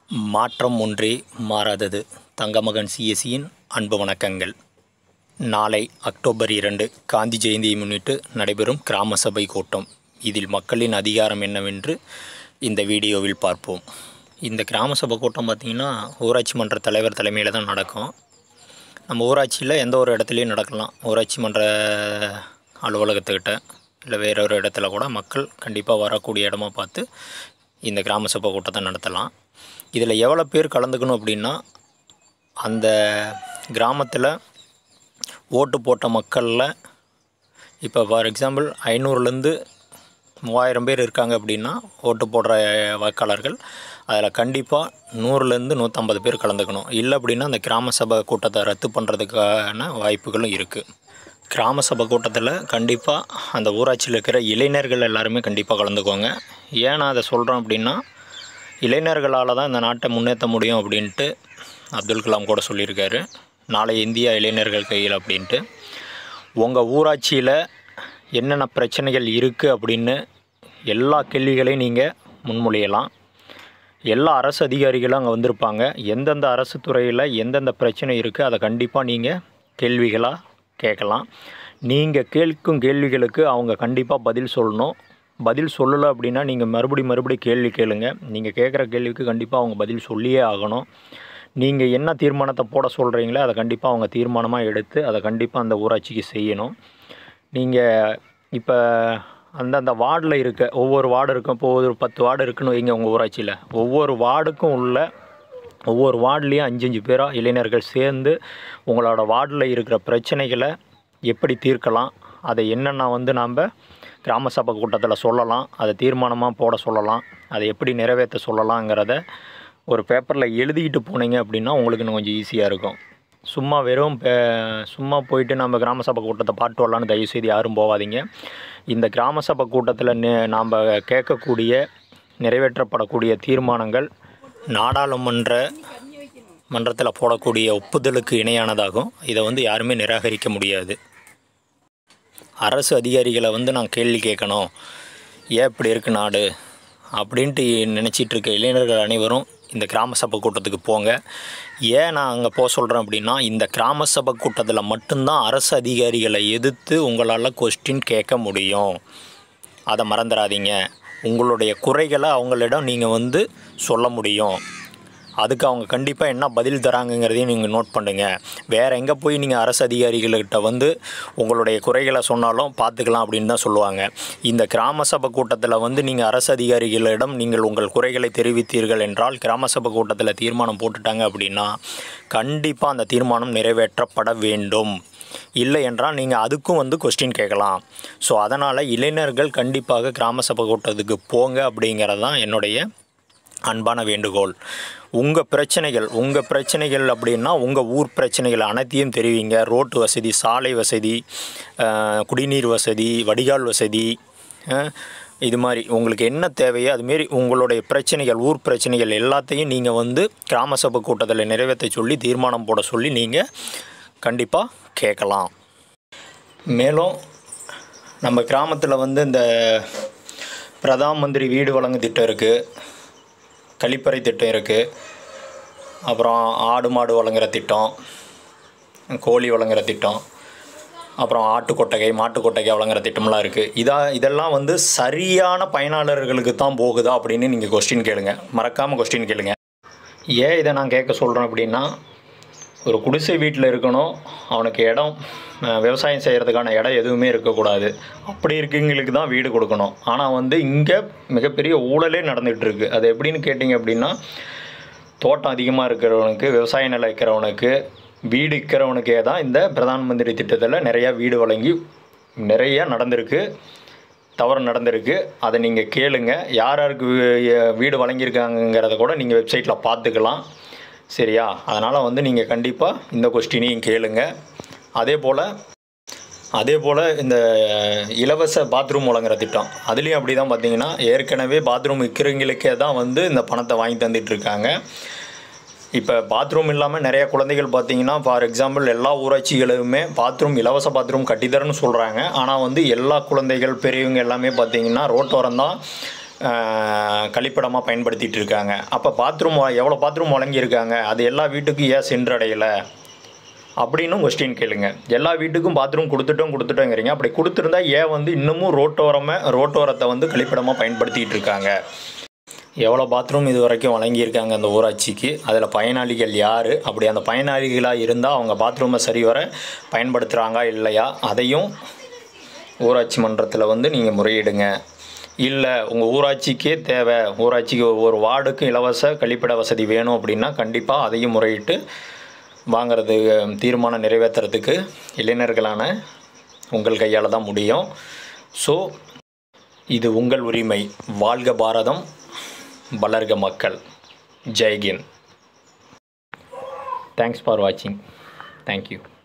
மாற்றம் ஒன்றே மாறாதது தங்கமகன் சிஎஸ்சியின் அன்பு வணக்கங்கள் நாளை அக்டோபர் இரண்டு காந்தி ஜெயந்தியை முன்னிட்டு நடைபெறும் கிராம சபை கூட்டம் இதில் மக்களின் அதிகாரம் என்னவென்று இந்த வீடியோவில் பார்ப்போம் இந்த கிராம சபை கூட்டம் பார்த்திங்கன்னா ஊராட்சி மன்ற தலைவர் தலைமையில் தான் நடக்கும் நம்ம ஊராட்சியில் எந்த ஒரு இடத்துலையும் நடக்கலாம் ஊராட்சி மன்ற அலுவலகத்துக்கிட்ட இல்லை வேற ஒரு இடத்துல கூட மக்கள் கண்டிப்பாக வரக்கூடிய இடமா பார்த்து இந்த கிராம சபை கூட்டத்தை நடத்தலாம் இதில் எவ்வளோ பேர் கலந்துக்கணும் அப்படின்னா அந்த கிராமத்தில் ஓட்டு போட்ட மக்களில் இப்போ ஃபார் எக்ஸாம்பிள் ஐநூறுலேருந்து மூவாயிரம் பேர் இருக்காங்க அப்படின்னா ஓட்டு போடுற வாக்காளர்கள் அதில் கண்டிப்பாக நூறுலேருந்து நூற்றம்பது பேர் கலந்துக்கணும் இல்லை அப்படின்னா அந்த கிராம சபை கூட்டத்தை ரத்து பண்ணுறதுக்கான வாய்ப்புகளும் இருக்குது கிராம சபை கூட்டத்தில் கண்டிப்பாக அந்த ஊராட்சியில் இருக்கிற இளைஞர்கள் எல்லாருமே கண்டிப்பாக கலந்துக்குவாங்க ஏன் நான் அதை சொல்கிறேன் அப்படின்னா இளைஞர்களால் தான் இந்த நாட்டை முன்னேற்ற முடியும் அப்படின்ட்டு அப்துல் கலாம் கூட சொல்லியிருக்காரு நாளை இந்தியா இளைஞர்கள் கையில் அப்படின்ட்டு உங்கள் ஊராட்சியில் என்னென்ன பிரச்சனைகள் இருக்குது அப்படின்னு எல்லா கேள்விகளையும் நீங்கள் முன்மொழியலாம் எல்லா அரசு அதிகாரிகளும் அங்கே வந்திருப்பாங்க எந்தெந்த அரசு துறையில் எந்தெந்த பிரச்சனை இருக்குது அதை கண்டிப்பாக நீங்கள் கேள்விகளாக கேட்கலாம் நீங்கள் கேட்கும் கேள்விகளுக்கு அவங்க கண்டிப்பாக பதில் சொல்லணும் பதில் சொல்லலை அப்படின்னா நீங்கள் மறுபடி மறுபடி கேள்வி கேளுங்க நீங்கள் கேட்குற கேள்விக்கு கண்டிப்பாக அவங்க பதில் சொல்லியே ஆகணும் நீங்கள் என்ன தீர்மானத்தை போட சொல்கிறீங்களோ அதை கண்டிப்பாக அவங்க தீர்மானமாக எடுத்து அதை கண்டிப்பாக அந்த ஊராட்சிக்கு செய்யணும் நீங்கள் இப்போ அந்தந்த வார்டில் இருக்க ஒவ்வொரு வார்டு இருக்கும் இப்போ ஒரு பத்து வார்டு இருக்குன்னு வைங்க உங்கள் ஊராட்சியில் ஒவ்வொரு வார்டுக்கும் உள்ள ஒவ்வொரு வார்டுலேயும் அஞ்சு அஞ்சு பேராக இளைஞர்கள் சேர்ந்து உங்களோட வார்டில் இருக்கிற பிரச்சனைகளை எப்படி தீர்க்கலாம் அதை என்னென்ன வந்து நாம் கிராம சபை கூட்டத்தில் சொல்லலாம் அதை தீர்மானமாக போட சொல்லலாம் அதை எப்படி நிறைவேற்ற சொல்லலாங்கிறத ஒரு பேப்பரில் எழுதிக்கிட்டு போனீங்க அப்படின்னா உங்களுக்கு இன்னும் கொஞ்சம் ஈஸியாக இருக்கும் சும்மா வெறும் பே- சும்மா போயிட்டு நம்ம கிராம சபை கூட்டத்தை பாட்டு வரலான்னு தயவுசெய்து யாரும் போகாதீங்க இந்த கிராம சபை கூட்டத்தில் நாம் கேட்கக்கூடிய நிறைவேற்றப்படக்கூடிய தீர்மானங்கள் நாடாளுமன்ற மன்றத்தில் போடக்கூடிய ஒப்புதலுக்கு இணையானதாகும் இதை வந்து யாருமே நிராகரிக்க முடியாது அரசு அதிகாரிகளை வந்து நான் கேள்வி கேட்கணும் ஏன் இப்படி இருக்கு நாடு அப்படின்ட்டு நினச்சிட்டு இருக்க இளைஞர்கள் அனைவரும் இந்த கிராம சபை கூட்டத்துக்கு போங்க ஏன் நான் அங்கே போக சொல்கிறேன் அப்படின்னா இந்த கிராம சபை கூட்டத்தில் மட்டும்தான் அரசு அதிகாரிகளை எதிர்த்து உங்களால் கொஸ்டின் கேட்க முடியும் அதை மறந்துடாதீங்க உங்களுடைய குறைகளை அவங்களிடம் நீங்கள் வந்து சொல்ல முடியும் அதுக்கு அவங்க கண்டிப்பாக என்ன பதில் தராங்கங்கிறதையும் நீங்கள் நோட் பண்ணுங்கள் வேறு எங்கே போய் நீங்கள் அரசு அதிகாரிகள்கிட்ட வந்து உங்களுடைய குறைகளை சொன்னாலும் பார்த்துக்கலாம் அப்படின்னு தான் சொல்லுவாங்க இந்த கிராம சபை கூட்டத்தில் வந்து நீங்கள் அரசு அதிகாரிகளிடம் நீங்கள் உங்கள் குறைகளை தெரிவித்தீர்கள் என்றால் கிராம சபை கூட்டத்தில் தீர்மானம் போட்டுட்டாங்க அப்படின்னா கண்டிப்பாக அந்த தீர்மானம் நிறைவேற்றப்பட வேண்டும் இல்லை என்றால் நீங்கள் அதுக்கும் வந்து கொஸ்டின் கேட்கலாம் ஸோ அதனால் இளைஞர்கள் கண்டிப்பாக கிராம சபை கூட்டத்துக்கு போங்க அப்படிங்கிறது தான் என்னுடைய அன்பான வேண்டுகோள் உங்கள் பிரச்சனைகள் உங்கள் பிரச்சனைகள் அப்படின்னா உங்கள் ஊர் பிரச்சனைகள் அனைத்தையும் தெரிவிங்க ரோட்டு வசதி சாலை வசதி அஹ், குடிநீர் வசதி வடிகால் வசதி அஹ், இது மாதிரி உங்களுக்கு என்ன தேவையோ அதுமாரி உங்களுடைய பிரச்சனைகள் ஊர் பிரச்சனைகள் எல்லாத்தையும் நீங்கள் வந்து கிராம சபை கூட்டத்தில் நிறைவேற்ற சொல்லி தீர்மானம் போட சொல்லி நீங்கள் கண்டிப்பாக கேட்கலாம் மேலும் நம்ம கிராமத்தில் வந்து இந்த பிரதான் மந்திரி வீடு வழங்கு திட்டம் இருக்குது கழிப்பறை திட்டம் இருக்குது அப்புறம் ஆடு மாடு வழங்குற திட்டம் கோழி வழங்குற திட்டம் அப்புறம் ஆட்டு கொட்டகை மாட்டு கொட்டகை வழங்குற திட்டம்லாம் இருக்குது இதா இதெல்லாம் வந்து சரியான பயனாளர்களுக்கு தான் போகுதா அப்படின்னு நீங்கள் கொஸ்டின் கேளுங்க மறக்காமல் கொஸ்டின் கேளுங்க ஏன் இதை நான் கேட்க சொல்கிறேன் அப்படின்னா ஒரு குடிசை வீட்டில் இருக்கணும் அவனுக்கு இடம் அஹ், விவசாயம் செய்கிறதுக்கான இடம் எதுவுமே இருக்கக்கூடாது அப்படி இருக்கவங்களுக்கு தான் வீடு கொடுக்கணும் ஆனால் வந்து இங்கே மிகப்பெரிய ஊழலே நடந்துகிட்டு இருக்கு அது எப்படின்னு கேட்டிங்க அப்படின்னா தோட்டம் அதிகமாக இருக்கிறவனுக்கு விவசாய நிலம் இருக்கிறவனுக்கு வீடு இருக்கிறவனுக்கே தான் இந்த பிரதான் மந்திரி திட்டத்தில் நிறையா வீடு வழங்கி நிறையா நடந்திருக்கு தவறு நடந்திருக்கு அதை நீங்கள் கேளுங்க யார் யாருக்கு வீ- வீடு வழங்கியிருக்காங்கங்கிறத கூட நீங்கள் வெப்சைட்டில் பார்த்துக்கலாம் சரியா அதனால் வந்து நீங்கள் கண்டிப்பாக இந்த கொஸ்டினையும் கேளுங்க அதே போல் அதே போல் இந்த இலவச பாத்ரூம் வழங்குற திட்டம் அதுலேயும் அப்படி தான் பார்த்தீங்கன்னா ஏற்கனவே பாத்ரூம் விற்கிறவங்களுக்கே தான் வந்து இந்த பணத்தை வாங்கி தந்துட்டு இருக்காங்க இப்போ பாத்ரூம் இல்லாமல் நிறைய குழந்தைகள் பார்த்தீங்கன்னா ஃபார் எக்ஸாம்பிள் எல்லா ஊராட்சிகளுமே பாத்ரூம் இலவச பாத்ரூம் கட்டித்தரேன்னு சொல்கிறாங்க ஆனால் வந்து எல்லா குழந்தைகள் பெரியவங்க எல்லாமே பார்த்தீங்கன்னா ரோட்டோரம் தான் கழிப்பிடமாக பயன்படுத்திகிட்டு இருக்காங்க அப்போ பாத்ரூம் எவ்வளோ பாத்ரூம் வழங்கியிருக்காங்க அது எல்லா வீட்டுக்கும் ஏன் சென்றடையலை அப்படின்னு கொஸ்டின் கேளுங்க எல்லா வீட்டுக்கும் பாத்ரூம் கொடுத்துட்டோம் கொடுத்துட்டோங்கிறீங்க அப்படி கொடுத்துருந்தா ஏன் வந்து இன்னமும் ரோட்டோரமாக ரோட்டோரத்தை வந்து கழிப்பிடமாக பயன்படுத்திகிட்டு இருக்காங்க எவ்வளோ பாத்ரூம் இது வரைக்கும் வழங்கியிருக்காங்க அந்த ஊராட்சிக்கு அதில் பயனாளிகள் யார் அப்படி அந்த பயனாளிகளாக இருந்தால் அவங்க பாத்ரூமை சரிவர பயன்படுத்துகிறாங்க இல்லையா அதையும் ஊராட்சி மன்றத்தில் வந்து நீங்கள் முறையிடுங்க இல்லை உங்கள் ஊராட்சிக்கே தேவை ஊராட்சிக்கு ஒரு வார்டுக்கும் இலவச கழிப்பிட வசதி வேணும் அப்படின்னா கண்டிப்பாக அதையும் முறையிட்டு வாங்கிறது தீர்மானம் நிறைவேற்றுறதுக்கு இளைஞர்களான உங்கள் கையால் தான் முடியும் ஸோ இது உங்கள் உரிமை வாழ்க பாரதம் வளர்க மக்கள் ஜெய்கின் தேங்க்ஸ் ஃபார் வாட்சிங் தேங்க்யூ